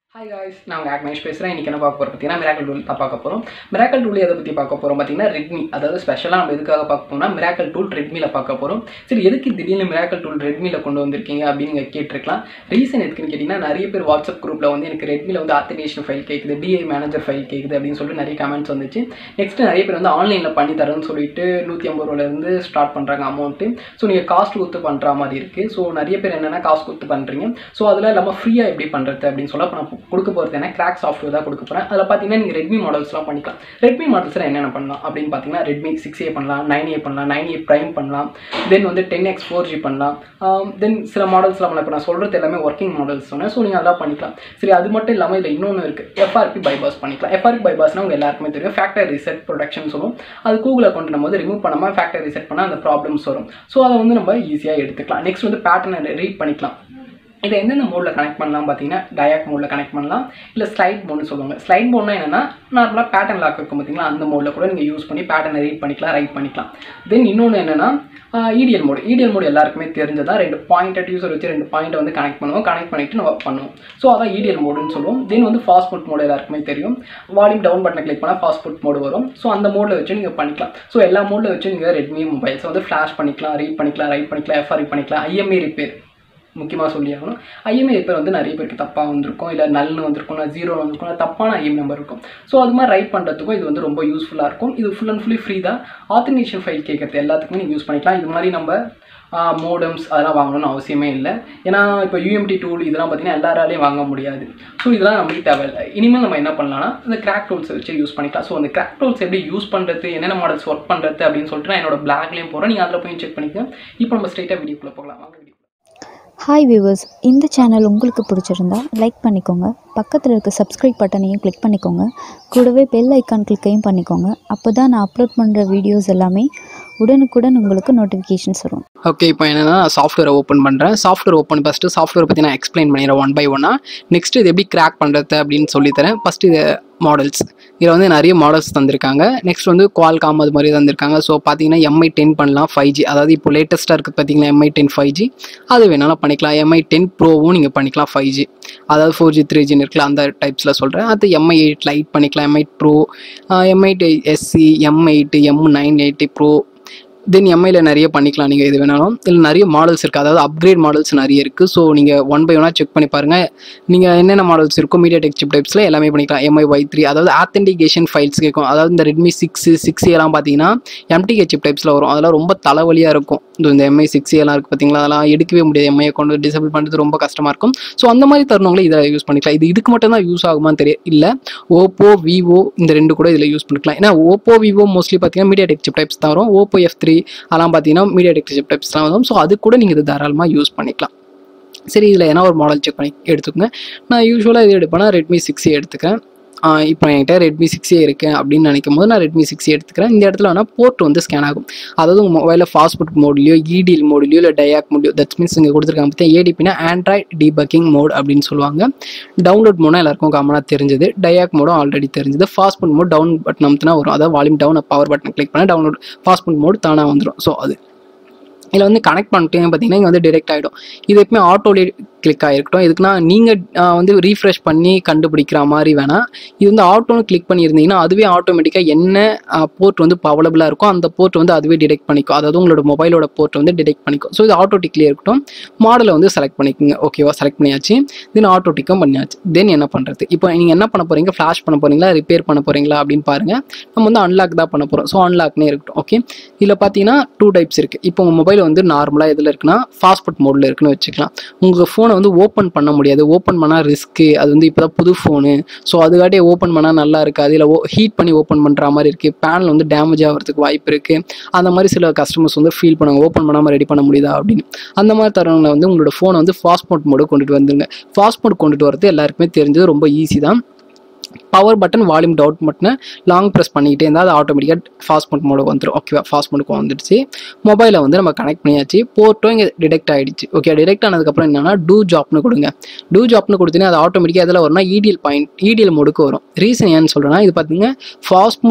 hi guys நான் உங்கள் ஆக்மேஷ் பேசுகிறேன் இன்றைக்கி என்ன பார்க்க போகிறோம் பார்த்தீங்கன்னா மிராக்கல் டூல் தான் பார்க்க போகிறோம் மிராக்கல் டூல் எதை பற்றி பார்க்க போகிறோம் பார்த்தீங்கன்னா ரெட்மி அதாவது ஸ்பெஷலாக நம்ம எதுக்காக பார்க்க போகிறோம்னா மிராக்கல் டூல் ரெட்மியில் பார்க்க போகிறோம் சரி எதுக்கு திடீர்னு மிராக்கல் டூல் ரெட்மியில் கொண்டு வந்திருக்கீங்க அப்படின்னு நீங்கள் கேட்டிருக்கலாம் ரீசன் எதுக்குன்னு கேட்டிங்கன்னா நிறைய பேர் வாட்ஸ்அப் குரூப்பில் வந்து எனக்கு ரெட்மியில் வந்து ஆத்தன்டேஷன் ஃபைல் கேட்குது டிஐ மேனேஜர் ஃபைல் கேட்குது அப்படின்னு சொல்லிட்டு நிறைய கமெண்ட்ஸ் வந்துச்சு நெக்ஸ்ட் நிறைய பேர் வந்து ஆன்லைனில் பண்ணி தரேன்னு சொல்லிட்டு நூற்றி ஐம்பது ரூபாலேருந்து ஸ்டார்ட் பண்ணுறாங்க அமௌண்ட்டு ஸோ நீங்கள் காஸ்ட் கொடுத்து பண்ணுற மாதிரி இருக்குது ஸோ நிறைய பேர் என்னென்னா காசு கொடுத்து பண்ணுறீங்க ஸோ அதில் நம்ம ஃப்ரீயாக எப்படி பண்ணுறது அப்படின்னு சொல்ல இப்போ நான் கொடுக்க போகிறது என்ன கிராக் சாஃப்ட்வேர் தான் கொடுக்க போகிறேன் அதில் பார்த்தீங்கன்னா நீங்கள் ரெட்மி மாடல்ஸ்லாம் பண்ணிக்கலாம் ரெட்மி மாடல்ஸில் என்னென்ன பண்ணலாம் அப்படின்னு பார்த்தீங்கன்னா ரெட்மி சிக்ஸ் ஏ பண்ணலாம் நைன் ஏ பண்ணலாம் நைன் ஏ ப்ரைம் பண்ணலாம் தென் வந்து டென் எக்ஸ் ஃபோர் ஜி பண்ணலாம் தென் சில மாடல்ஸ்லாம் பண்ணலாம் இப்போ நான் சொல்கிறது எல்லாமே ஒர்க்கிங் மாடல்ஸ் சொன்னேன் ஸோ நீங்கள் அதெல்லாம் பண்ணிக்கலாம் சரி அது மட்டும் இல்லாமல் இதில் இன்னொன்று இருக்குது எஃப்ஆர்பி பைபாஸ் பண்ணிக்கலாம் எஃப்ஆர்பி பைபாஸ்னால் உங்கள் எல்லாருக்குமே தெரியும் ஃபேக்டர் ரிசெட் ப்ரொடக்ஷன் சொல்லுவோம் அது கூகுள் அக்கௌண்ட் நம்ம வந்து ரிமூவ் பண்ணாமல் ஃபேக்டர் ரிசெட் பண்ணால் அந்த ப்ராப்ளம்ஸ் வரும் ஸோ அதை வந்து நம்ம ஈஸியாக எடுத்துக்கலாம் நெக்ஸ்ட் வந்து பேட்டர்னை ரீட் பண்ணிக்கலாம் இதை எந்தெந்த மோடில் கனெக்ட் பண்ணலாம் பார்த்தீங்கன்னா டயாக் மோடில் கனெக்ட் பண்ணலாம் இல்லை ஸ்லைட் மோட்னு சொல்லுவாங்க ஸ்லைட் மோட்னா என்னன்னா நார்மலாக பேட்டர்ன் லாக் இருக்கும் பார்த்தீங்களா அந்த மோடில் கூட நீங்கள் யூஸ் பண்ணி பேட்டர்னை ரீட் பண்ணிக்கலாம் ரைட் பண்ணிக்கலாம் தென் இன்னொன்று என்னென்னா இடிஎல் மோடு இடிஎல் மோடு எல்லாருக்குமே தெரிஞ்சதா ரெண்டு பாயிண்ட் யூஸர் வச்சு ரெண்டு பாயிண்ட்டை வந்து கனெக்ட் பண்ணுவோம் கனெக்ட் பண்ணிட்டு நம்ம பண்ணுவோம் ஸோ அதான் இடிஎல் மோடுன்னு சொல்லுவோம் தென் வந்து ஃபாஸ்ட் ஃபுட் மோடு எல்லாருக்குமே தெரியும் வால்யூம் டவுன் பட்டனை கிளிக் பண்ணால் ஃபாஸ்ட் ஃபுட் மோடு வரும் ஸோ அந்த மோடில் வச்சு நீங்கள் பண்ணிக்கலாம் ஸோ எல்லா மோடில் வச்சு நீங்கள் ரெட்மி மொபைல்ஸ் வந்து ஃப்ளாஷ் பண்ணிக்கலாம் ரீட் பண்ணிக்கலாம் ரைட் பண்ணிக்கலாம் எஃப்ஆர்இ பண்ணிக்கலாம் ஐஎம்ஏ ரிப்பேர் முக்கியமாக சொல்லி ஆகணும் ஐஎம்ஐ ரிப்பேர் வந்து நிறைய பேருக்கு தப்பாக வந்திருக்கும் இல்லை நல்னு வந்திருக்கும் இல்லை ஜீரோ வந்திருக்கும் இல்லை தப்பான ஐஎம் நம்பர் இருக்கும் ஸோ அது மாதிரி ரைட் பண்ணுறதுக்கும் இது வந்து ரொம்ப யூஸ்ஃபுல்லாக இருக்கும் இது ஃபுல் அண்ட் ஃபுல்லி ஃப்ரீ தான் ஆத்தன்டேஷன் ஃபைல் கேட்குறது எல்லாத்துக்குமே நீங்கள் யூஸ் பண்ணிக்கலாம் இது மாதிரி நம்ம மோடம்ஸ் அதெல்லாம் வாங்கணும்னு அவசியமே இல்லை ஏன்னா இப்போ யூஎம்டி டூல் இதெல்லாம் பார்த்தீங்கன்னா எல்லாராலையும் வாங்க முடியாது ஸோ இதெல்லாம் நமக்கு தேவையில்லை இனிமேல் நம்ம என்ன பண்ணலாம்னா இந்த கிராக் டூல்ஸ் வச்சு யூஸ் பண்ணிக்கலாம் ஸோ அந்த கிராக் டூல்ஸ் எப்படி யூஸ் பண்ணுறது என்னென்ன மாடல்ஸ் ஒர்க் பண்ணுறது அப்படின்னு சொல்லிட்டு நான் என்னோட பிளாக்லேயும் போகிறேன் நீங்கள் அதில் போய் செக் பண்ணிக்கலாம் இப்போ நம்ம ஸ்ட்ரைட்டாக வீடியோக்குள்ளே போகலாம் வாங்க வீடியோ ஹாய் வியூவர்ஸ் இந்த சேனல் உங்களுக்கு பிடிச்சிருந்தா லைக் பண்ணிக்கோங்க பக்கத்தில் இருக்க சப்ஸ்கிரைப் பட்டனையும் கிளிக் பண்ணிக்கோங்க கூடவே பெல் ஐக்கான் கிளிக்கையும் பண்ணிக்கோங்க அப்போ தான் நான் அப்லோட் பண்ணுற வீடியோஸ் எல்லாமே உடனுக்குடன் உங்களுக்கு நோட்டிஃபிகேஷன்ஸ் வரும் ஓகே இப்போ என்னன்னா சாஃப்ட்வேரை ஓப்பன் பண்ணுறேன் சாஃப்ட்வேர் ஓப்பன் ஃபஸ்ட்டு சாஃப்ட்வேர் பற்றி நான் எக்ஸ்பிளைன் பண்ணிடுறேன் ஒன் பை ஒன்னாக நெக்ஸ்ட் இது எப்படி கிராக் பண்ணுறது அப்படின்னு சொல்லித்தரேன் ஃபஸ்ட்டு இது மாடல்ஸ் இதில் வந்து நிறைய மாடல்ஸ் தந்திருக்காங்க நெக்ஸ்ட் வந்து குவால்காம் அது மாதிரி தந்திருக்காங்க ஸோ பார்த்தீங்கன்னா எம்ஐ டென் பண்ணலாம் ஃபைவ் ஜி அதாவது இப்போ லேட்டஸ்ட்டாக இருக்குது பார்த்தீங்கன்னா எம்ஐ டென் ஃபைவ் ஜி அது வேணாலும் பண்ணிக்கலாம் எம்ஐ டென் ப்ரோவும் நீங்கள் பண்ணிக்கலாம் ஃபைவ் ஜி அதாவது ஃபோர் ஜி த்ரீ ஜின்னு இருக்குல்ல அந்த டைப்ஸில் சொல்கிறேன் அது எம்ஐ எயிட் லைட் பண்ணிக்கலாம் MI pro MI SC M eight M nine eighty pro then எம்ஐயில் நிறைய பண்ணிக்கலாம் நீங்கள் இது வேணாலும் இதில் நிறைய மாடல்ஸ் இருக்குது அதாவது அப்கிரேட் மாடல்ஸ் நிறைய இருக்குது ஸோ நீங்கள் ஒன் பை ஒன்னாக செக் பண்ணி பாருங்கள் நீங்கள் என்னென்ன மாடல்ஸ் இருக்கோ மீடியா டெக் சிப் டைப்ஸில் எல்லாமே பண்ணிக்கலாம் எம்ஐ ஒய் த்ரீ அதாவது ஆத்தென்டிகேஷன் ஃபைல்ஸ் கேட்கும் அதாவது இந்த ரெட்மி சிக்ஸ் சிக்ஸ் எல்லாம் பார்த்தீங்கன்னா எம்டிகே சிப் டைப்ஸில் வரும் அதெல்லாம் ரொம்ப தலைவலியாக இருக்கும் இந்த எம்ஐ சிக்ஸ் எல்லாம் இருக்குது பார்த்தீங்களா அதெல்லாம் எடுக்கவே முடியாது எம்ஐ அக்கௌண்ட் டிசபிள் பண்ணுறது ரொம்ப கஷ்டமாக இருக்கும் ஸோ அந்த மாதிரி தருணங்களே இதை யூஸ் பண்ணிக்கலாம் இது இதுக்கு மட்டும் தான் யூஸ் ஆகுமான்னு தெரியும் இல்லை ஓப்போ விவோ இந்த ரெண்டு கூட இதில் யூஸ் பண்ணிக்கலாம் ஏன்னா ஓப்போ விவோ மோஸ்ட்லி பார்த்தீங்கன்னா மீடியா டெக் சிப் டைப்ஸ் தான் வரும் ஓப்போ எஃப் த்ரீ அதெல்லாம் பார்த்தீங்கன்னா மீடியா டெக் சிப் டைப்ஸ் தான் வரும் ஸோ அது கூட நீங்கள் இது தாராளமாக யூஸ் பண்ணிக்கலாம் சரி இதில் என்ன ஒரு மாடல் செக் பண்ணி எடுத்துக்கோங்க நான் யூஸ்வலாக இது எடுப்பேன்னா ரெட்மி சிக்ஸே எடுத்துக்கிறேன் இப்போ என்கிட்ட ரெட்மி சிக்ஸே இருக்குது அப்படின்னு நினைக்கும் போது நான் ரெட்மி சிக்ஸே எடுத்துக்கிறேன் இந்த இடத்துல வேணால் போர்ட் வந்து ஸ்கேன் ஆகும் அதாவது உங்கள் மொபைலில் ஃபாஸ்ட்புட் மோட்லையோ இடிஎல் மோட்லையோ இல்லை டயாக் மோட்லையோ தட்ஸ் மீன்ஸ் இங்கே கொடுத்துருக்காங்க பார்த்தா ஏடிபினா ஆண்ட்ராய்ட் டீபக்கிங் மோட் அப்படின்னு சொல்லுவாங்க டவுன்லோட் மோட்னா எல்லாருக்கும் காமனாக தெரிஞ்சது டயாக் மோடும் ஆல்ரெடி தெரிஞ்சது ஃபாஸ்ட்புட் மோட் டவுன் பட்டன் அமுத்தினா வரும் அதாவது volume down power button click பண்ணால் டவுன்லோட் ஃபாஸ்ட்புட் மோட் தானாக வந்துடும் ஸோ அது இதில் வந்து கனெக்ட் பண்ணிட்டீங்க பார்த்தீங்கன்னா இங்கே வந்து டிரெக்ட் ஆகிடும் இது எப்பவுமே ஆட்டோலே கிளிக் ஆகிருக்கட்டும் இதுக்குன்னா நீங்கள் வந்து ரீஃப்ரெஷ் பண்ணி கண்டுபிடிக்கிற மாதிரி வேணால் இது வந்து ஆட்டோன்னு கிளிக் பண்ணியிருந்தீங்கன்னா அதுவே ஆட்டோமேட்டிக்காக என்ன போர்ட் வந்து அவைலபிளாக இருக்கோ அந்த போர்ட் வந்து அதுவே டிடெக்ட் பண்ணிக்கும் அதாவது உங்களோட மொபைலோட போர்ட் வந்து டிடெக்ட் பண்ணிக்கும் ஸோ இது ஆட்டோட்டிக்லேயே இருக்கட்டும் மாடலை வந்து செலக்ட் பண்ணிக்கோங்க ஓகேவா செலக்ட் பண்ணியாச்சு தென் ஆட்டோட்டிக்கும் பண்ணியாச்சு தென் என்ன பண்ணுறது இப்போ நீங்கள் என்ன பண்ண போகிறீங்க ஃப்ளாஷ் பண்ண போகிறீங்களா ரிப்பேர் பண்ண போகிறீங்களா அப்படின்னு பாருங்கள் நம்ம வந்து அன்லாக் தான் பண்ண போகிறோம் ஸோ அன்லாக்னே இருக்கட்டும் ஓகே இதில் பார்த்தீங்கன்னா டூ டைப்ஸ் இருக்குது இப்போ உங்கள் மொபைல் வந்து நார்மலாக எதில் இருக்குன்னா ஃபாஸ்ட்புட் மோடில் இருக்குன்னு வச்சுக்கலாம் உங்கள் ஃபோனை வந்து ஓப்பன் பண்ண முடியாது ஓப்பன் பண்ணால் ரிஸ்க்கு அது வந்து இப்போ தான் புது ஃபோனு ஸோ அதுக்காட்டியே ஓப்பன் பண்ணால் நல்லா இருக்காது இல்லை ஓ ஹீட் பண்ணி ஓப்பன் பண்ணுற மாதிரி இருக்குது பேனல் வந்து டேமேஜ் ஆகிறதுக்கு வாய்ப்பு இருக்குது அந்த மாதிரி சில கஸ்டமர்ஸ் வந்து ஃபீல் பண்ணுவாங்க ஓப்பன் பண்ணாமல் ரெடி பண்ண முடியுதா அப்படின்னு அந்த மாதிரி தருணங்களை வந்து உங்களோட ஃபோனை வந்து ஃபாஸ்ட்போர்ட் மோடு கொண்டுட்டு வந்துருங்க ஃபாஸ்ட்போர்ட் கொண்டுட்டு வரது எல்லாருக்குமே தெரிஞ்சது ரொம்ப ஈஸி தான் பவர் பட்டன் வால்யூம் டவுட் பட்டனை லாங் ப்ரெஸ் பண்ணிக்கிட்டே இருந்தால் அது ஆட்டோமேட்டிக்காக ஃபாஸ்ட் மோட் மோடு வந்துடும் ஓகேவா ஃபாஸ்ட் மோடுக்கு வந்துடுச்சு மொபைலை வந்து நம்ம கனெக்ட் பண்ணியாச்சு போர்ட்டும் இங்கே டிடெக்ட் ஆகிடுச்சு ஓகே டிடெக்ட் ஆனதுக்கப்புறம் என்னன்னா டூ ஜாப்னு கொடுங்க டூ ஜாப்னு கொடுத்தீங்கன்னா அது ஆட்டோமேட்டிக்காக எதில் வரும்னா இடிஎல் பாயிண்ட் இடிஎல் மோடுக்கு வரும் ரீசன் ஏன்னு சொல்கிறேன்னா இது பார்த்தீங்கன்னா fast mode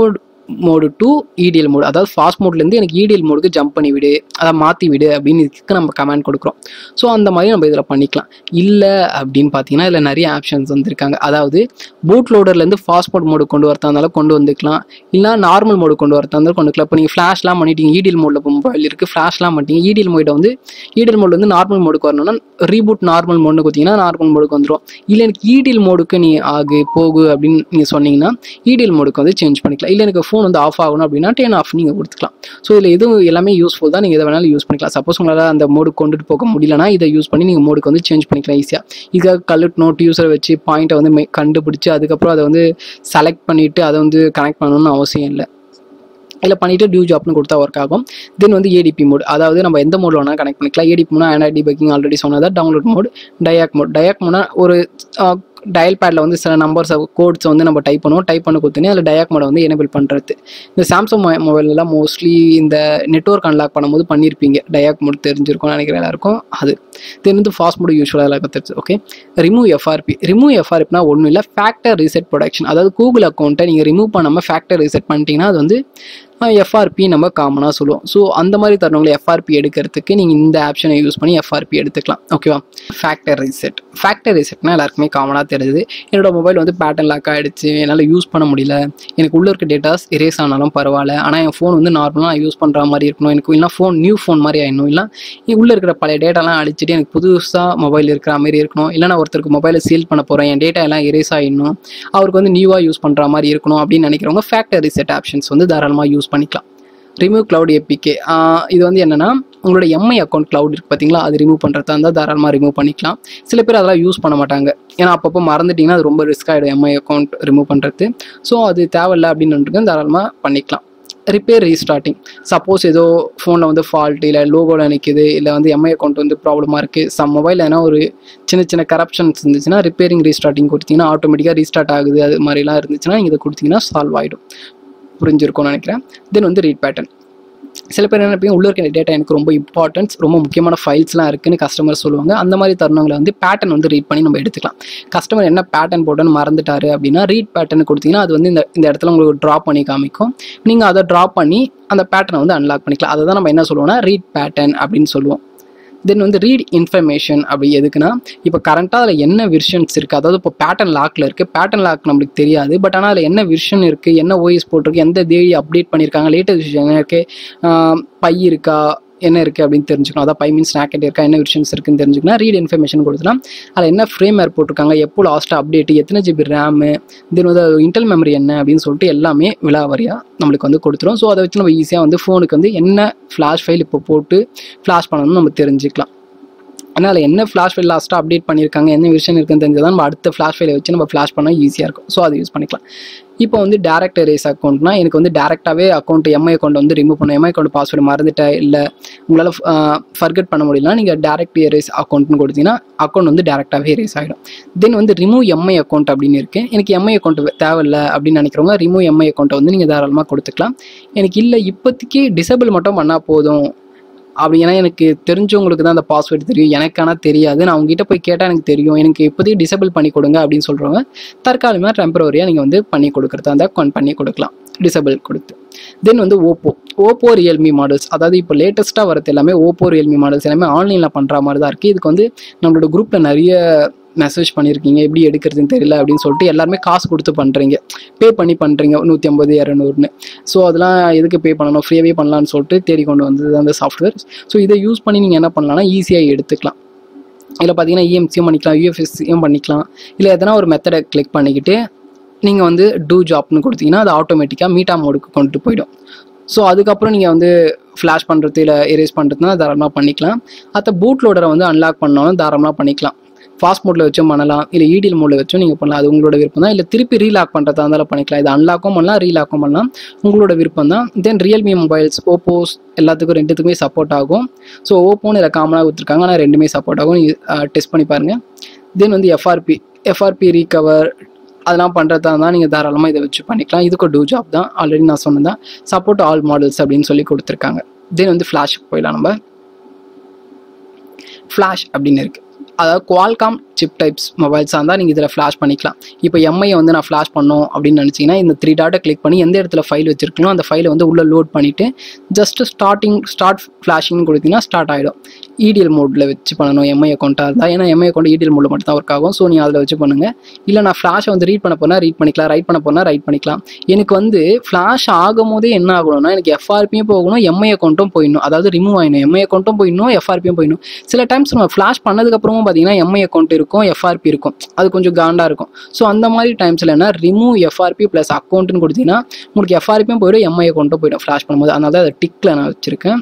mode to EDL mode அதாவது ஃபாஸ்ட் மோட்லேருந்து எனக்கு இடிஎல் மோடுக்கு ஜம்ப் பண்ணி விடு அதை மாற்றி விடு அப்படின்னு இதுக்கு நம்ம கமெண்ட் கொடுக்குறோம் ஸோ அந்த மாதிரி நம்ம இதில் பண்ணிக்கலாம் இல்லை அப்படின்னு பார்த்தீங்கன்னா இதில் நிறைய ஆப்ஷன்ஸ் வந்துருக்காங்க அதாவது பூட் லோடர்லேருந்து ஃபாஸ்ட் மோட் மோடு கொண்டு வரதா இருந்தாலும் கொண்டு வந்துக்கலாம் இல்லை நார்மல் மோடு கொண்டு வரதா இருந்தாலும் கொண்டு வரலாம் இப்போ நீங்கள் ஃப்ளாஷ்லாம் பண்ணிட்டீங்க இடிஎல் மோடில் மொபைல் இருக்குது ஃப்ளாஷ்லாம் பண்ணிட்டீங்க இடிஎல் மோட வந்து இடிஎல் மோட் வந்து நார்மல் மோடுக்கு வரணும்னா ரீபூட் நார்மல் மோட்னு கொடுத்தீங்கன்னா நார்மல் மோடுக்கு வந்துடும் இல்லை எனக்கு இடிஎல் மோடுக்கு நீ ஆகு போகு அப்படின்னு நீங்கள் சொன்னீங்கன்னா இடிஎல் மோடுக்கு வந்து சேஞ்ச் பண்ணிக்கலாம் இல்லை எனக்கு ஃபோன் வந்து ஆஃப் ஆகணும் அப்படின்னா டேன் ஆஃப் நீங்கள் கொடுத்துக்கலாம் ஸோ இதில் எதுவும் எல்லாமே யூஸ்ஃபுல் தான் நீங்கள் எதை வேணாலும் யூஸ் பண்ணிக்கலாம் சப்போஸ் உங்களால் அந்த மோடு கொண்டுட்டு போக முடியலனா இதை யூஸ் பண்ணி நீங்கள் மோடுக்கு வந்து சேஞ்ச் பண்ணிக்கலாம் ஈஸியாக இதுக்காக கல்லுட் நோட் யூஸரை வச்சு பாயிண்ட்டை வந்து மே- கண்டுபிடிச்சு அதுக்கப்புறம் அதை வந்து செலக்ட் பண்ணிவிட்டு அதை வந்து கனெக்ட் பண்ணணும்னு அவசியம் இல்லை இல்லை பண்ணிவிட்டு டியூ ஜாப்னு கொடுத்தா ஒர்க் ஆகும் தென் வந்து ஏடிபி மோட் அதாவது நம்ம எந்த மோடில் வேணால் கனெக்ட் பண்ணிக்கலாம் ஏடிபி மோட்னா ஆண்ட்ராய்ட் டிபக்கிங் ஆல்ரெடி சொன்னதா download mode diag mode diag மோட்னா ஒரு டயல் பேடில் வந்து சில நம்பர்ஸ் கோட்ஸ் வந்து நம்ம டைப் பண்ணுவோம் டைப் பண்ண கொடுத்தோன்னே அதில் டயாக் மோடை வந்து எனேபிள் பண்ணுறது இந்த சாம்சங் மொபைலெலாம் மோஸ்ட்லி இந்த நெட்ஒர்க் அன்லாக் பண்ணும்போது பண்ணியிருப்பீங்க டயாக் மோட் தெரிஞ்சிருக்கும்னு நினைக்கிறேன் எல்லாருக்கும் அது தென் வந்து ஃபாஸ்ட் மோட் யூஸ்வலாக எல்லாருக்கும் தெரிஞ்சு ஓகே ரிமூவ் எஃப்ஆர்பி ரிமூவ் எஃப்ஆர்பினா ஒன்றும் இல்லை ஃபேக்டர் ரீசெட் ப்ரொடக்ஷன் அதாவது கூகுள் அக்கௌண்ட்டை நீங்கள் ரிமூவ் பண்ணாமல் ஃபேக்டர் ரீசெட் பண்ணிட்டீங்கன்னா அது வந்து எஃப்ஆர்பி நம்ம காமனாக சொல்லுவோம் ஸோ அந்த மாதிரி தருணங்களை எஃப்ஆர்பி எடுக்கிறதுக்கு நீங்கள் இந்த ஆப்ஷனை யூஸ் பண்ணி எஃப்ஆர்பி எடுத்துக்கலாம் ஓகேவா ஃபேக்டர் ரீசெட் ஃபேக்டர் ரீசெட்னா எல்லாருக்குமே காமனாக தெரியுது என்னோட மொபைல் வந்து பேட்டர்ன் லாக் ஆகிடுச்சு என்னால் யூஸ் பண்ண முடியல எனக்கு உள்ளே இருக்க டேட்டாஸ் எரேஸ் ஆனாலும் பரவாயில்ல ஆனால் என் ஃபோன் வந்து நார்மலாக யூஸ் பண்ணுற மாதிரி இருக்கணும் எனக்கு இல்லை ஃபோன் நியூ ஃபோன் மாதிரி ஆயிடணும் இல்லை உள்ளே இருக்கிற பழைய டேட்டாலாம் அழிச்சிட்டு எனக்கு புதுசாக மொபைல் இருக்கிற மாதிரி இருக்கணும் இல்லை நான் ஒருத்தருக்கு மொபைலை சீல் பண்ண போகிறேன் என் டேட்டா எல்லாம் எரேஸ் ஆகிடணும் அவருக்கு வந்து நியூவாக யூஸ் பண்ணுற மாதிரி இருக்கணும் அப்படின்னு நினைக்கிறவங்க ஃபேக்டர் ரீசெட் ஆப்ஷன்ஸ் வந்து தாராளமாக யூஸ் பண்ணிக்கலாம் ரிமூவ் cloud ஏபிகே இது வந்து என்னென்னா உங்களோட எம்ஐ அக்கௌண்ட் cloud இருக்குது பார்த்தீங்களா அது ரிமூவ் பண்ணுறதா இருந்தால் தாராளமாக ரிமூவ் பண்ணிக்கலாம் சில பேர் அதெல்லாம் யூஸ் பண்ண மாட்டாங்க ஏன்னா அப்பப்போ மறந்துட்டிங்கன்னா அது ரொம்ப ரிஸ்க் ஆகிடும் எம்ஐ அக்கௌண்ட் ரிமூவ் பண்ணுறது ஸோ அது தேவையில்ல அப்படின்னு தாராளமாக பண்ணிக்கலாம் ரிப்பேர் ரீஸ்டார்டிங் சப்போஸ் ஏதோ ஃபோனில் வந்து ஃபால்ட் இல்லை லோகோவில் நிற்கிது இல்லை வந்து எம்ஐ அக்கௌண்ட் வந்து ப்ராப்ளமாக இருக்குது சம் மொபைல் எதனா ஒரு சின்ன சின்ன கரப்ஷன்ஸ் இருந்துச்சுன்னா ரிப்பேரிங் ரீஸ்டார்டிங் கொடுத்தீங்கன்னா ஆட்டோமேட்டிக்காக ரீஸ்டார்ட் ஆகுது அது மாதிரிலாம் இருந்துச்சுன்னா நீங்கள் இதை கொடுத்தீங்கன்னா சால்வ் ஆகிடும் புரிஞ்சிருக்கும்னு நினைக்கிறேன் தென் வந்து ரீட் பேட்டர்ன் சில பேர் என்ன நினைப்பீங்க உள்ள இருக்க டேட்டா எனக்கு ரொம்ப இம்பார்ட்டன்ஸ் ரொம்ப முக்கியமான ஃபைல்ஸ்லாம் இருக்குன்னு கஸ்டமர் சொல்லுவாங்க அந்த மாதிரி தருணங்களை வந்து பேட்டர்ன் வந்து ரீட் பண்ணி நம்ம எடுத்துக்கலாம் கஸ்டமர் என்ன பேட்டர்ன் போட்டோன்னு மறந்துட்டாரு அப்படின்னா ரீட் பேட்டர்ன் கொடுத்தீங்கன்னா அது வந்து இந்த இந்த இடத்துல உங்களுக்கு ட்ராப் பண்ணி காமிக்கும் நீங்கள் அதை ட்ராப் பண்ணி அந்த பேட்டர்னை வந்து அன்லாக் பண்ணிக்கலாம் அதை தான் நம்ம என்ன சொல்லுவோம்னா ரீட் பேட்டர்ன் அப்படின்னு சொல்லுவோம் தென் வந்து ரீட் இன்ஃபர்மேஷன் அப்படி எதுக்குன்னா இப்போ கரண்ட்டாக அதில் என்ன விர்ஷன்ஸ் இருக்குது அதாவது இப்போ பேட்டர்ன் லாக்கில் இருக்குது பேட்டர்ன் லாக் நம்மளுக்கு தெரியாது பட் ஆனால் அதில் என்ன விர்ஷன் இருக்குது என்ன ஓஎஸ் போட்டிருக்கு எந்த தேதி அப்டேட் பண்ணியிருக்காங்க லேட்டஸ்ட் விஷயம் என்ன இருக்குது பை இருக்கா என்ன இருக்குது அப்படின்னு தெரிஞ்சுக்கணும் அதான் பை மீன்ஸ் ஸ்நாக்கெட் இருக்கா என்ன விஷயம்ஸ் இருக்குன்னு தெரிஞ்சுக்கணும் ரீட் இன்ஃபர்மேஷன் கொடுத்துலாம் அதில் என்ன ஃப்ரேம் ஏர் போட்டிருக்காங்க எப்போ லாஸ்ட்டாக அப்டேட் எத்தனை ஜிபி ரேமு தென் வந்து இன்டெல் மெமரி என்ன அப்படின்னு சொல்லிட்டு எல்லாமே விலாவரியாக நம்மளுக்கு வந்து கொடுத்துரும் ஸோ அதை வச்சு நம்ம ஈஸியாக வந்து ஃபோனுக்கு வந்து என்ன ஃப்ளாஷ் ஃபைல் இப்போ போட்டு ஃப்ளாஷ் பண்ணணும்னு நம்ம தெரிஞ்சுக்கலாம் ஆனால் அதில் என்ன ஃப்ளாஷ் ஃபைல் லாஸ்ட்டாக அப்டேட் பண்ணியிருக்காங்க என்ன விஷயம் இருக்குன்னு தெரிஞ்சதான் நம்ம அடுத்த ஃப்ளாஷ் ஃபைலை வச்சு நம்ம ஃப்ளாஷ் பண்ணால் ஈஸியாக இருக்கும் ஸோ அதை யூஸ் பண்ணிக்கலாம் இப்போ வந்து டேரக்ட் எரேஸ் அக்கௌண்ட்னா எனக்கு வந்து டேரெக்டாகவே அக்கௌண்ட் எம்ஐ அக்கௌண்ட் வந்து ரிமூவ் பண்ணணும் எம்ஐ அக்கௌண்ட் பாஸ்வேர்டு மறந்துட்டேன் இல்லை உங்களால் ஃபர்கெட் பண்ண முடியலனா நீங்கள் டேரக்ட் எரேஸ் அக்கௌண்ட்னு கொடுத்தீங்கன்னா அக்கௌண்ட் வந்து டேரெக்டாகவே எரேஸ் ஆகிடும் தென் வந்து ரிமூவ் எம்ஐ அக்கௌண்ட் அப்படின்னு இருக்குது எனக்கு எம்ஐ அக்கௌண்ட் தேவையில்ல அப்படின்னு நினைக்கிறவங்க ரிமூவ் எம்ஐ அக்கௌண்ட்டை வந்து நீங்கள் தாராளமாக கொடுத்துக்கலாம் எனக்கு இல்லை இப்போதைக்கு டிசபிள் மட்டும் பண்ணால் போதும் அப்படி ஏன்னா எனக்கு தெரிஞ்சவங்களுக்கு தான் அந்த பாஸ்வேர்டு தெரியும் எனக்கு ஆனால் தெரியாது நான் அவங்ககிட்ட போய் கேட்டால் எனக்கு தெரியும் எனக்கு இப்போதைக்கு டிசபிள் பண்ணி கொடுங்க அப்படின்னு சொல்கிறவங்க தற்காலிகமாக டெம்பரவரியாக நீங்கள் வந்து பண்ணி கொடுக்குறதா இருந்தால் கொன் பண்ணி கொடுக்கலாம் டிசபிள் கொடுத்து தென் வந்து ஓப்போ ஓப்போ ரியல்மி மாடல்ஸ் அதாவது இப்போ லேட்டஸ்ட்டாக வரது எல்லாமே ஓப்போ ரியல்மி மாடல்ஸ் எல்லாமே ஆன்லைனில் பண்ணுற மாதிரி தான் இருக்குது இதுக்கு வந்து நம்மளோட குரூப்பில் நிறைய மெசேஜ் பண்ணியிருக்கீங்க எப்படி எடுக்கிறதுன்னு தெரியல அப்படின்னு சொல்லிட்டு எல்லாருமே காசு கொடுத்து பண்ணுறீங்க பே பண்ணி பண்ணுறீங்க நூற்றி ஐம்பது இரநூறுன்னு ஸோ அதெல்லாம் எதுக்கு பே பண்ணணும் ஃப்ரீயாகவே பண்ணலான்னு சொல்லிட்டு தேடி கொண்டு வந்தது அந்த சாஃப்ட்வேர் ஸோ இதை யூஸ் பண்ணி நீங்கள் என்ன பண்ணலாம்னா ஈஸியாக எடுத்துக்கலாம் இதில் பார்த்தீங்கன்னா இஎம்சியும் பண்ணிக்கலாம் யூஎஃப்எஸ்சியும் பண்ணிக்கலாம் இல்லை எதனா ஒரு மெத்தடை கிளிக் பண்ணிக்கிட்டு நீங்கள் வந்து டூ ஜாப்னு கொடுத்தீங்கன்னா அது ஆட்டோமேட்டிக்காக மீட்டா மோடுக்கு கொண்டு போயிடும் ஸோ அதுக்கப்புறம் நீங்கள் வந்து ஃப்ளாஷ் பண்ணுறது இல்லை எரேஸ் பண்ணுறதுனா தாராளமாக பண்ணிக்கலாம் அத்த பூட் லோடரை வந்து அன்லாக் பண்ணாலும் தாராளமாக பண்ணிக்கலாம் ஃபாஸ்ட் மோடில் வச்சும் பண்ணலாம் இல்லை இடிஎல் மோடில் வச்சும் நீங்கள் பண்ணலாம் அது உங்களோட விருப்பம் தான் இல்லை திருப்பி ரீலாக் பண்ணுறதா இருந்தாலும் பண்ணிக்கலாம் இது அன்லாக்கும் பண்ணலாம் ரீலாக்கும் பண்ணலாம் உங்களோட விருப்பம் தான் தென் ரியல்மி மொபைல்ஸ் ஓப்போஸ் எல்லாத்துக்கும் ரெண்டுத்துக்குமே சப்போர்ட் ஆகும் ஸோ ஓப்போன்னு இதில் காமனாக கொடுத்துருக்காங்க ஆனால் ரெண்டுமே சப்போர்ட் ஆகும் டெஸ்ட் பண்ணி பாருங்கள் தென் வந்து எஃப்ஆர்பி எஃப்ஆர்பி ரீகவர் அதெல்லாம் பண்ணுறதா இருந்தால் நீங்கள் தாராளமாக இதை வச்சு பண்ணிக்கலாம் இதுக்கு டூ ஜாப் தான் ஆல்ரெடி நான் சொன்னதான் சப்போர்ட் ஆல் மாடல்ஸ் அப்படின்னு சொல்லி கொடுத்துருக்காங்க தென் வந்து ஃப்ளாஷுக்கு போயிடலாம் நம்ம ஃப்ளாஷ் அப்படின்னு இருக்குது அதாவது குவால்காம் சிப் டைப்ஸ் மொபைல்ஸாக இருந்தால் நீங்கள் இதில் ஃப்ளாஷ் பண்ணிக்கலாம் இப்போ எம்ஐயை வந்து நான் ஃப்ளாஷ் பண்ணோம் அப்படின்னு நினச்சிங்கன்னா இந்த த்ரீ டாட்டை கிளிக் பண்ணி எந்த இடத்துல ஃபைல் வச்சிருக்கணும் அந்த ஃபைலை வந்து உள்ளே லோட் பண்ணிவிட்டு ஜஸ்ட் ஸ்டார்டிங் ஸ்டார்ட் ஃப்ளாஷிங்னு கொடுத்தீங்கன்னா ஸ்டார்ட் ஆகிடும் இடிஎல் மோடில் வச்சு பண்ணணும் எம்ஐ அக்கௌண்ட்டாக இருந்தால் ஏன்னா எம்ஐ அக்கௌண்ட் இடிஎல் மோடில் மட்டும் தான் ஒர்க் ஆகும் ஸோ நீங்கள் அதில் வச்சு பண்ணுங்கள் இல்லை நான் ஃப்ளாஷை வந்து ரீட் பண்ண போனால் ரீட் பண்ணிக்கலாம் ரைட் பண்ண போனால் ரைட் பண்ணிக்கலாம் எனக்கு வந்து ஃப்ளாஷ் ஆகும் போதே என்ன ஆகணும்னா எனக்கு எஃப்ஆர்பியும் போகணும் எம்ஐ அக்கௌண்ட்டும் போயிடணும் அதாவது ரிமூவ் ஆகணும் எம்ஐ அக்கௌண்ட்டும் போயிடணும் எஃப்ஆர்பியும் போயிடணும் சில டைம்ஸ் நம்ம ஃப்ளாஷ் பண்ணதுக்கப்புறமும் பார்த்தீங்கன்னா எம்ஐ அக்கௌண்ட் இருக்கும் எஃப்ஆர்பி இருக்கும் அது கொஞ்சம் காண்டாக இருக்கும் ஸோ அந்த மாதிரி டைம்ஸில் என்ன ரிமூவ் எஃப்ஆர்பி ப்ளஸ் அக்கௌண்ட்னு கொடுத்தீங்கன்னா உங்களுக்கு எஃப்ஆர்பியும் போயிடும் எம்ஐ அக்கௌண்ட்டும் போயிடும் ஃப்ளாஷ் பண்ணும்போது அதனால தான் அதை டிக்கில் நான் வச்சுருக்கேன்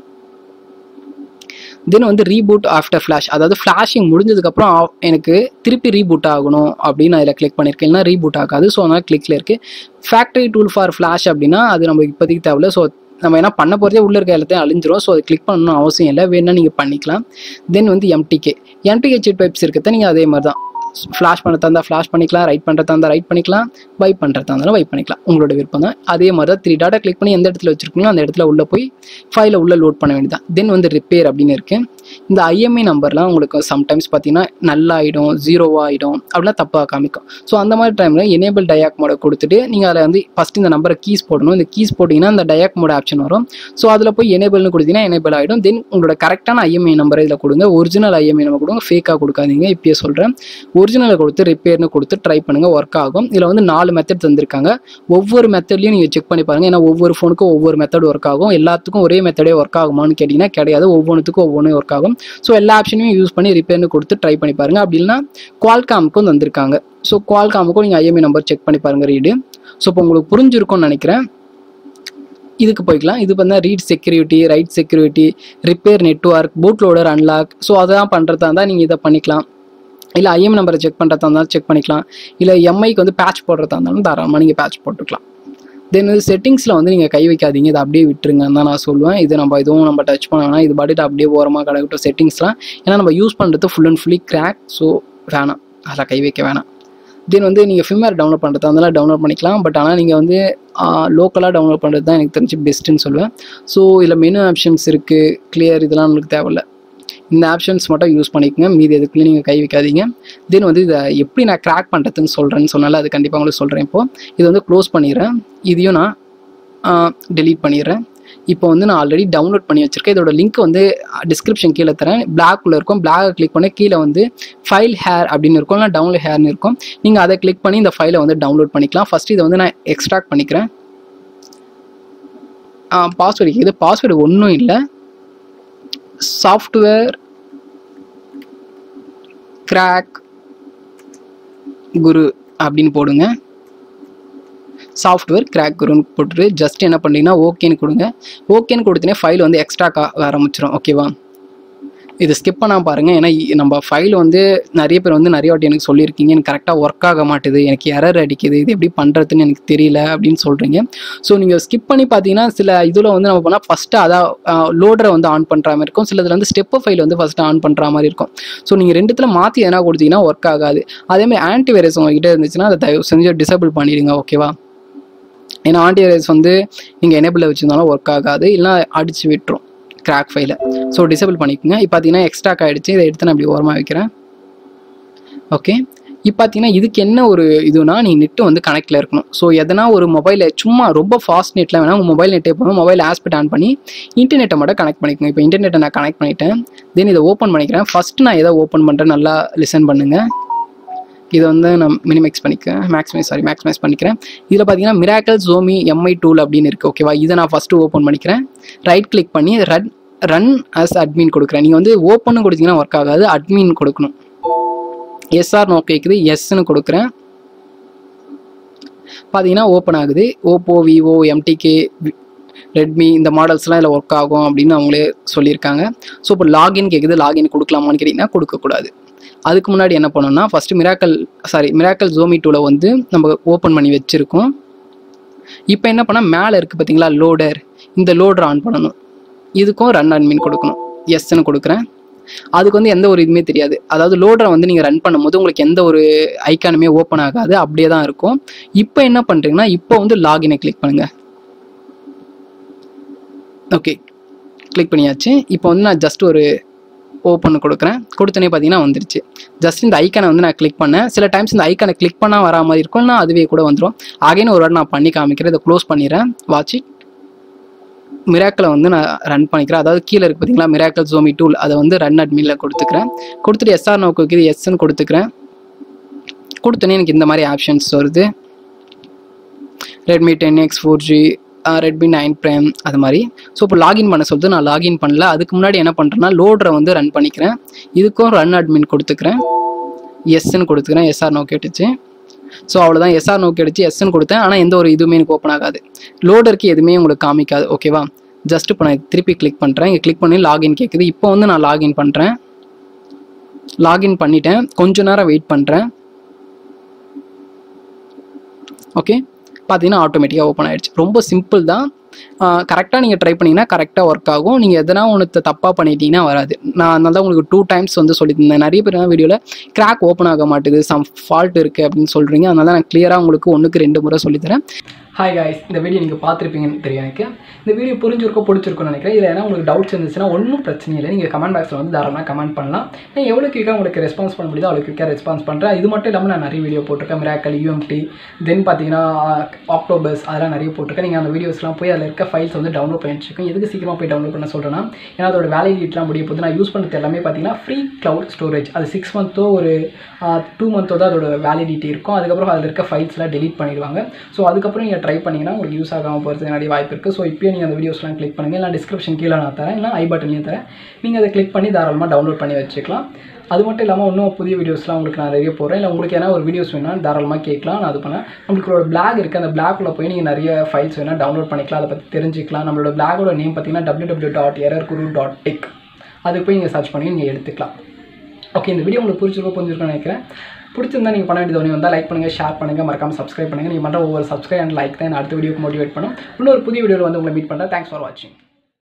தென் வந்து ரீபூட் ஆஃப்டர் ஃப்ளாஷ் அதாவது ஃப்ளாஷிங் முடிஞ்சதுக்கப்புறம் ஆஃப்- எனக்கு திருப்பி ரீபூட் ஆகணும் அப்படின்னு அதில் கிளிக் பண்ணியிருக்கேன் இல்லைனா ரீபூட் ஆகாது ஸோ அதனால் கிளிக்கில் இருக்குது ஃபேக்ட்ரி டூல் ஃபார் ஃப்ளாஷ் அப்படின்னா அது நம்ம இப்போதைக்கு தேவையில்ல ஸோ நம்ம என்ன பண்ண போகிறதே உள்ள இருக்க எல்லாத்தையும் அழிஞ்சிரும் ஸோ அதை கிளிக் பண்ணணும் அவசியம் இல்லை வேணா நீங்கள் பண்ணிக்கலாம் தென் வந்து எம்டிகே எம்டிகே சிட் பைப்ஸ் இருக்கிறத நீங்கள் அதே மாதிரி தான் ஃப்ளாஷ் பண்ணுறதா இருந்தால் ஃப்ளாஷ் பண்ணிக்கலாம் ரைட் பண்ணுறதா இருந்தால் ரைட் பண்ணிக்கலாம் வைப் பண்ணுறதா இருந்தாலும் வைப் பண்ணிக்கலாம் உங்களோட விருப்பம் தான் அதே மாதிரி தான் த்ரீ டாட்டா கிளிக் பண்ணி எந்த இடத்துல வச்சிருக்கீங்களோ அந்த இடத்துல உள்ளே போய் ஃபைலை உள்ளே லோட் பண்ண வேண்டியதான் தென் வந்து ரிப்பேர் அப்படின்னு இருக்கு இந்த ஐஎம்ஐ நம்பர்லாம் உங்களுக்கு சம்டைம்ஸ் பார்த்தீங்கன்னா நல்லா ஆகிடும் ஜீரோவாக ஆகிடும் அப்படிலாம் தப்பாக காமிக்கும் ஸோ அந்த மாதிரி டைமில் எனேபிள் டயாக் மோட கொடுத்துட்டு நீங்கள் அதில் வந்து ஃபஸ்ட் இந்த நம்பரை கீஸ் போடணும் இந்த கீஸ் போட்டிங்கன்னா இந்த டயாக் மோட ஆப்ஷன் வரும் ஸோ அதில் போய் எனேபிள்னு கொடுத்தீங்கன்னா எனேபிள் ஆகிடும் தென் உங்களோட கரெக்டான ஐஎம்ஐ நம்பரை இதில் கொடுங்க ஒரிஜினல் ஐஎம்ஐ நம்பர் கொடுங்க ஃபேக்காக கொடுக்காதீங்க இப்பயே சொல்கிறேன் ஒரிஜினலை கொடுத்து ரிப்பேர்னு கொடுத்து ட்ரை பண்ணுங்கள் ஒர்க் ஆகும் இதில் வந்து நாலு மெத்தட் தந்திருக்காங்க ஒவ்வொரு மெத்தட்லையும் நீங்கள் செக் பண்ணி பாருங்கள் ஏன்னா ஒவ்வொரு ஃபோனுக்கும் ஒவ்வொரு மெத்தட் ஒர்க் ஆகும் எல்லாத்துக்கும் ஒரே மெத்தடே ஒர்க் ஆகுமான்னு கேட்டிங்கன்னா கிடையாது ஒவ்வொன்றுத்துக்கும் ஒவ்வொன்றும் ஒர்க் ஆகும் ஸோ எல்லா ஆப்ஷனையும் யூஸ் பண்ணி ரிப்பேர்னு கொடுத்து ட்ரை பண்ணி பாருங்கள் அப்படி இல்லைன்னா குவால்காமுக்கும் தந்திருக்காங்க ஸோ குவால்காமுக்கும் நீங்கள் ஐஎம்ஐ நம்பர் செக் பண்ணி பாருங்கள் ரீடு ஸோ இப்போ உங்களுக்கு புரிஞ்சிருக்கும்னு நினைக்கிறேன் இதுக்கு போய்க்கலாம் இது பார்த்தா read security write security repair network bootloader unlock so அதெல்லாம் பண்ணுறதா இருந்தால் நீங்கள் இதை பண்ணிக்கலாம் இல்லை ஐஎம் நம்பரை செக் பண்ணுறதா இருந்தாலும் செக் பண்ணிக்கலாம் இல்லை எம்ஐக்கு வந்து பேட்ச் போடுறதா இருந்தாலும் தாராளமாக நீங்கள் பேட்ச் போட்டுக்கலாம் தென் வந்து செட்டிங்ஸில் வந்து நீங்கள் கை வைக்காதீங்க இதை அப்படியே விட்டுருங்கன்னு தான் நான் சொல்லுவேன் இது நம்ம எதுவும் நம்ம டச் பண்ண வேணாம் இது பாட்டுட்டு அப்படியே ஓரமாக கிடக்கட்டும் செட்டிங்ஸ்லாம் ஏன்னா நம்ம யூஸ் பண்ணுறது full and fully crack so வேணாம் அதில் கை வைக்க வேணாம் தென் வந்து நீங்கள் ஃபிம்மேர் டவுன்லோட் பண்ணுறதா இருந்தாலும் டவுன்லோட் பண்ணிக்கலாம் பட் ஆனால் நீங்கள் வந்து லோக்கலாக டவுன்லோட் பண்ணுறது தான் எனக்கு தெரிஞ்சு பெஸ்ட்டுன்னு சொல்லுவேன் ஸோ இதில் மெனு ஆப்ஷன்ஸ் இருக்குது கிளியர் இதெல்லாம் நம்மளுக்கு தேவையில்ல இந்த ஆப்ஷன்ஸ் மட்டும் யூஸ் பண்ணிக்கோங்க மீதி எதுக்குள்ளேயும் நீங்கள் கை வைக்காதீங்க தென் வந்து இதை எப்படி நான் கிராக் பண்ணுறதுன்னு சொல்கிறேன்னு சொன்னால அது கண்டிப்பாக உங்களுக்கு சொல்கிறேன் இப்போது இதை வந்து க்ளோஸ் பண்ணிடுறேன் இதையும் நான் டெலீட் பண்ணிடுறேன் இப்போ வந்து நான் ஆல்ரெடி டவுன்லோட் பண்ணி வச்சிருக்கேன் இதோட லிங்க் வந்து டிஸ்கிரிப்ஷன் கீழே தரேன் பிளாக்ல இருக்கும் பிளாக் கிளிக் பண்ணி கீழே வந்து ஃபைல் ஹேர் அப்படின்னு இருக்கும் இல்லை டவுன்லோட் ஹேர்னு இருக்கும் நீங்கள் அதை கிளிக் பண்ணி இந்த ஃபைலை வந்து டவுன்லோட் பண்ணிக்கலாம் ஃபர்ஸ்ட் இதை வந்து நான் எக்ஸ்ட்ராக்ட் பண்ணிக்கிறேன் பாஸ்வேர்டு இது பாஸ்வேர்டு ஒன்றும் இல்லை சாஃப்ட்வேர் கிராக் குரு அப்படின்னு போடுங்க சாஃப்ட்வேர் கிராக் குருன்னு போட்டுட்டு ஜஸ்ட் என்ன பண்ணுறீங்கன்னா ஓகேன்னு கொடுங்க ஓகேன்னு கொடுத்தனே ஃபைல் வந்து எக்ஸ்ட்ரா வர ஆரம்பிச்சிடும் ஓகேவா இது ஸ்கிப் பண்ணாம பாருங்க ஏன்னா இ- நம்ம ஃபைல் வந்து நிறைய பேர் வந்து நிறைய வாட்டி எனக்கு சொல்லியிருக்கீங்க எனக்கு கரெக்டாக ஒர்க் ஆக மாட்டுது எனக்கு எரர் அடிக்குது இது எப்படி பண்ணுறதுன்னு எனக்கு தெரியல அப்படின்னு சொல்கிறீங்க ஸோ நீங்கள் ஸ்கிப் பண்ணி பார்த்தீங்கன்னா சில இதில் வந்து நம்ம பண்ணால் ஃபஸ்ட்டு அதான் லோடரை வந்து ஆன் பண்ணுற மாதிரி இருக்கும் சிலதில் வந்து ஸ்டெப் ஃபைல் வந்து ஃபஸ்ட்டு ஆன் பண்ணுற மாதிரி இருக்கும் ஸோ நீங்கள் ரெண்டுத்தில் மாற்றி எதனா கொடுத்தீங்கன்னா ஒர்க் ஆகாது அதேமாதிரி ஆன்டி வைரஸ் உங்ககிட்ட இருந்துச்சுன்னா அதை தயவு செஞ்சு டிசேபிள் பண்ணிடுங்க ஓகேவா ஏன்னா ஆன்டிவைரஸ் வந்து நீங்கள் எனேபிளில் வச்சுருந்தாலும் ஒர்க் ஆகாது இல்லைனா அடிச்சு விட்டுரும் கிராக் ஃபைலை ஸோ டிசேபிள் பண்ணிக்கோங்க இப்போ பார்த்தீங்கன்னா எக்ஸ்ட்ராக் ஆகிடுச்சு இதை எடுத்து நான் அப்படி ஓரமாக வைக்கிறேன் ஓகே இப்போ பார்த்தீங்கன்னா இதுக்கு என்ன ஒரு இதுனா நீ நெட்டு வந்து கனெக்டில் இருக்கணும் ஸோ எதனா ஒரு மொபைலில் சும்மா ரொம்ப ஃபாஸ்ட் நெட்டில் வேணால் உங்கள் மொபைல் நெட்டே போதும் மொபைல் ஆஸ்பெட் ஆன் பண்ணி இன்டர்நெட்டை மட்டும் கனெக்ட் பண்ணிக்கோங்க இப்போ இன்டர்நெட்டை நான் கனெக்ட் பண்ணிட்டேன் தென் இதை ஓப்பன் பண்ணிக்கிறேன் ஃபஸ்ட்டு நான் எதை ஓப்பன் பண்ணுறேன் நல்லா லிசன் பண்ணுங்கள் இதை வந்து நான் மினிமைஸ் பண்ணிக்கிறேன் மேக்ஸிமைஸ் சாரி மேக்ஸிமைஸ் பண்ணிக்கிறேன் இதில் பார்த்தீங்கன்னா மிராக்கல் ஜோமி எம்ஐ டூல் அப்படின்னு இருக்குது ஓகேவா இதை நான் ஃபஸ்ட்டு ஓப்பன் பண்ணிக்கிறேன் ரைட் கிளிக் பண்ணி ரன் ரன் அஸ் அட்மின் கொடுக்குறேன் நீங்கள் வந்து ஓப்பன் கொடுத்தீங்கன்னா ஒர்க் ஆகாது அட்மின் கொடுக்கணும் எஸ்ஆர் நோ கேட்குது எஸ்ன்னு கொடுக்குறேன் பார்த்தீங்கன்னா ஓப்பன் ஆகுது ஓப்போ விவோ எம்டிகே ரெட்மி இந்த மாடல்ஸ்லாம் இதில் ஒர்க் ஆகும் அப்படின்னு அவங்களே சொல்லியிருக்காங்க ஸோ இப்போ லாகின் கேட்குது லாகின் கொடுக்கலாமான்னு கேட்டிங்கன்னா கொடுக்கக்கூடாது அதுக்கு முன்னாடி என்ன பண்ணணும்னா first miracle sorry miracle Xiaomi டூவில் வந்து நம்ம ஓப்பன் பண்ணி வச்சுருக்கோம் இப்போ என்ன பண்ணால் மேலே இருக்குது பார்த்தீங்களா லோடர் இந்த லோடர் ஆன் பண்ணணும் இதுக்கும் ரன் அட்மின் கொடுக்கணும் எஸ்ன்னு கொடுக்குறேன் அதுக்கு வந்து எந்த ஒரு இதுவுமே தெரியாது அதாவது லோடரை வந்து நீங்கள் ரன் பண்ணும்போது உங்களுக்கு எந்த ஒரு ஐக்கானுமே ஓப்பன் ஆகாது அப்படியே தான் இருக்கும் இப்போ என்ன பண்ணுறீங்கன்னா இப்போ வந்து லாகினை கிளிக் பண்ணுங்கள் ஓகே கிளிக் பண்ணியாச்சு இப்போ வந்து நான் ஜஸ்ட் ஒரு ஓப்பன் கொடுக்குறேன் கொடுத்தனே பார்த்தீங்கன்னா வந்துருச்சு ஜஸ்ட் இந்த ஐக்கனை வந்து நான் கிளிக் பண்ணேன் சில டைம்ஸ் இந்த ஐக்கனை கிளிக் பண்ணால் வரா மாதிரி இருக்கும் இல்லைனா அதுவே கூட வந்துடும் அகைன் ஒரு வாட்டி நான் பண்ணி காமிக்கிறேன் இதை க்ளோஸ் பண்ணிடுறேன் வாட்ச் மிராக்கில் வந்து நான் ரன் பண்ணிக்கிறேன் அதாவது கீழே இருக்கு பார்த்தீங்களா மிராக்கல் ஜோமி டூல் அதை வந்து ரன் அட்மினில் கொடுத்துக்கிறேன் கொடுத்துட்டு எஸ்ஆர் நோக்கு இது எஸ்ன்னு கொடுத்துக்கிறேன் கொடுத்தோன்னே எனக்கு இந்த மாதிரி ஆப்ஷன்ஸ் வருது Redmi ten X four G Redmi nine prime அது மாதிரி ஸோ இப்போ லாகின் பண்ண சொல்லிட்டு நான் லாகின் பண்ணல அதுக்கு முன்னாடி என்ன பண்ணுறேன்னா லோடரை வந்து ரன் பண்ணிக்கிறேன் இதுக்கும் ரன் அட்மின் கொடுத்துக்கிறேன் எஸ்ன்னு கொடுத்துக்கிறேன் எஸ்ஆர் நோக்கி எடுத்துச்சு ஸோ அவ்வளோதான் எஸ்ஆர் நோக்கி அடிச்சு எஸ்ன்னு கொடுத்தேன் ஆனால் எந்த ஒரு இதுவுமே எனக்கு ஓப்பன் ஆகாது லோடருக்கு எதுவுமே உங்களுக்கு காமிக்காது ஓகேவா ஜஸ்ட் இப்போ நான் திருப்பி கிளிக் பண்ணுறேன் இங்கே கிளிக் பண்ணி லாகின் கேட்குது இப்போ வந்து நான் லாகின் பண்ணுறேன் லாகின் பண்ணிட்டேன் கொஞ்ச நேரம் வெயிட் பண்ணுறேன் ஓகே பார்த்தீங்கன்னா ஆட்டோமேட்டிக்காக ஓப்பன் ஆயிடுச்சு ரொம்ப சிம்பிள் தான் கரெக்டாக நீங்கள் ட்ரை பண்ணிங்கன்னா கரெக்டாக ஒர்க் ஆகும் நீங்கள் எதனா ஒன்று தப்பாக பண்ணிட்டீங்கன்னா வராது நான் அதனால தான் உங்களுக்கு டூ டைம்ஸ் வந்து சொல்லியிருந்தேன் நிறைய பேர் வீடியோவில் கிராக் ஓப்பன் ஆக மாட்டேது சம் ஃபால்ட் இருக்குது அப்படின்னு சொல்கிறீங்க அதனால தான் நான் கிளியராக உங்களுக்கு ஒன்றுக்கு ரெண்டு முறை சொல்லித்தரேன் ஹாய் காய்ஸ் இந்த வீடியோ நீங்கள் பார்த்துருப்பீங்கன்னு தெரியும் எனக்கு இந்த வீடியோ புரிஞ்சிருக்கோ பிடிச்சிருக்கும்னு நினைக்கிறேன் இதில் ஏன்னா உங்களுக்கு டவுட்ஸ் இருந்துச்சுன்னா ஒன்றும் பிரச்சனை இல்லை நீங்கள் கமெண்ட் பாக்ஸில் வந்து தாராளமாக கமெண்ட் பண்ணலாம் நான் எவ்வளோ குயிக்காக உங்களுக்கு ரெஸ்பான்ஸ் பண்ண முடியுதோ அவ்வளோ குயிக்காக ரெஸ்பான்ஸ் பண்ணுறேன் இது மட்டும் இல்லாமல் நான் நிறைய வீடியோ போட்டிருக்கேன் மிராக்கல் யூஎம்டி தென் பார்த்தீங்கன்னா ஆக்டோபஸ் அதெல்லாம் நிறைய போட்டிருக்கேன் நீங்கள் அந்த வீடியோஸ்லாம் போய் அதில் இருக்க ஃபைல்ஸ் வந்து டவுன்லோட் பண்ணி வச்சுக்கோங்க எதுக்கு சீக்கிரமாக போய் டவுன்லோட் பண்ண சொல்கிறேன்னா ஏன்னா அதோட வேலிடிட்டிலாம் முடிய போது நான் யூஸ் பண்ணுறது எல்லாமே பார்த்தீங்கன்னா ஃப்ரீ க்ளவுட் ஸ்டோரேஜ் அது சிக்ஸ் மந்த்தோ ஒரு டூ மந்த்தோ தான் அதோட வேலிடிட்டி இருக்கும் அதுக்கப்புறம் அதில் இருக்க ஃபைல்ஸ்லாம் டெலீட் பண்ணிடுவாங்க ஸோ அதுக்கப்புறம் நீங்கள் ட்ரை பண்ணிங்கன்னா உங்களுக்கு யூஸ் ஆகாமல் போகிறதுக்கு நிறைய வாய்ப்பு இருக்குது ஸோ இப்போயே நீங்கள் அந்த வீடியோஸ்லாம் கிளிக் பண்ணுங்கள் இல்லை டிஸ்கிரிப்ஷன் கீழே நான் தரேன் இல்லை ஐ பட்டன்லையும் தரேன் நீங்கள் அதை கிளிக் பண்ணி தாராளமாக டவுன்லோட் பண்ணி வச்சுக்கலாம் அது மட்டும் இல்லாமல் இன்னும் புதிய வீடியோஸ்லாம் உங்களுக்கு நான் நிறைய போடுறேன் இல்லை உங்களுக்கு ஏன்னா ஒரு வீடியோஸ் வேணால் தாராளமாக கேட்கலாம் நான் அது பண்ணேன் நம்மளுக்கு ஒரு பிளாக் இருக்குது அந்த பிளாக்ல போய் நீங்கள் நிறைய ஃபைல்ஸ் வேணால் டவுன்லோட் பண்ணிக்கலாம் அதை பற்றி தெரிஞ்சிக்கலாம் நம்மளோட பிளாகோட நேம் பார்த்தீங்கன்னா W W dot error guru dot tech அதுக்கு போய் நீங்கள் சர்ச் பண்ணி நீங்கள் எடுத்துக்கலாம் ஓகே இந்த வீடியோ உங்களுக்கு பிடிச்சிருக்கோ புரிஞ்சிருக்கோன்னு நினைக்கிறேன் பிடிச்சிருந்தா நீங்கள் பண்ண வேண்டியது ஒன்று வந்தால் லைக் பண்ணுங்கள் ஷேர் பண்ணுங்கள் மறக்காமல் சப்ஸ்கிரைப் பண்ணுங்கள் நீங்கள் பண்ணுற ஒவ்வொரு சப்ஸ்கிரைப் அண்ட் லைக் தான் அடுத்த வீடியோக்கு மோட்டிவேட் பண்ணும் இன்னொரு புதிய வீடியோவில் வந்து உங்களை மீட் பண்ணுறேன் தேங்க்ஸ் ஃபார் வாட்சிங்